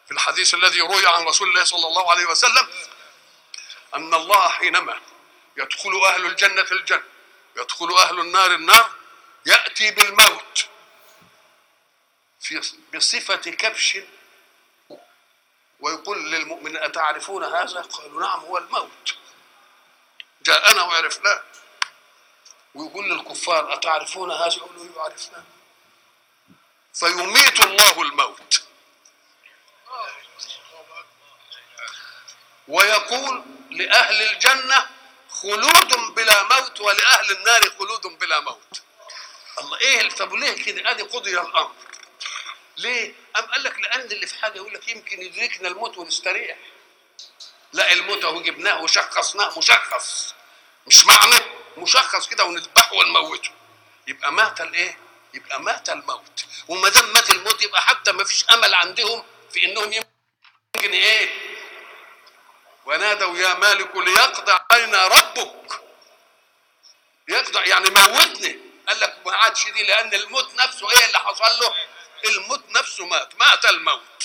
في الحديث الذي روي عن رسول الله صلى الله عليه وسلم ان الله حينما يدخل اهل الجنه الجنه يدخل اهل النار النار ياتي بالموت في بصفه كبش ويقول للمؤمنين أتعرفون هذا؟ قالوا نعم هو الموت جاءنا وعرفناه ويقول للكفار أتعرفون هذا؟ يقولوا يعرفناه فيميت الله الموت ويقول لأهل الجنة خلود بلا موت ولأهل النار خلود بلا موت الله ايه طب ليه كده ادي قضي الامر ليه؟ أم قال لك لأن اللي في حاجة يقول لك يمكن يدركنا الموت ونستريح. لا الموت اهو جبناه وشخصناه مشخص. مش معنى مشخص كده ونذبحه ونموته. يبقى مات الايه؟ يبقى مات الموت. وما دام مات الموت يبقى حتى ما فيش أمل عندهم في إنهم يمكن إيه؟ ونادوا يا مالك ليقضي علينا ربك. يقضي يعني موتني. قال لك ما عادش دي لأن الموت نفسه إيه اللي حصل له؟ الموت نفسه مات مات الموت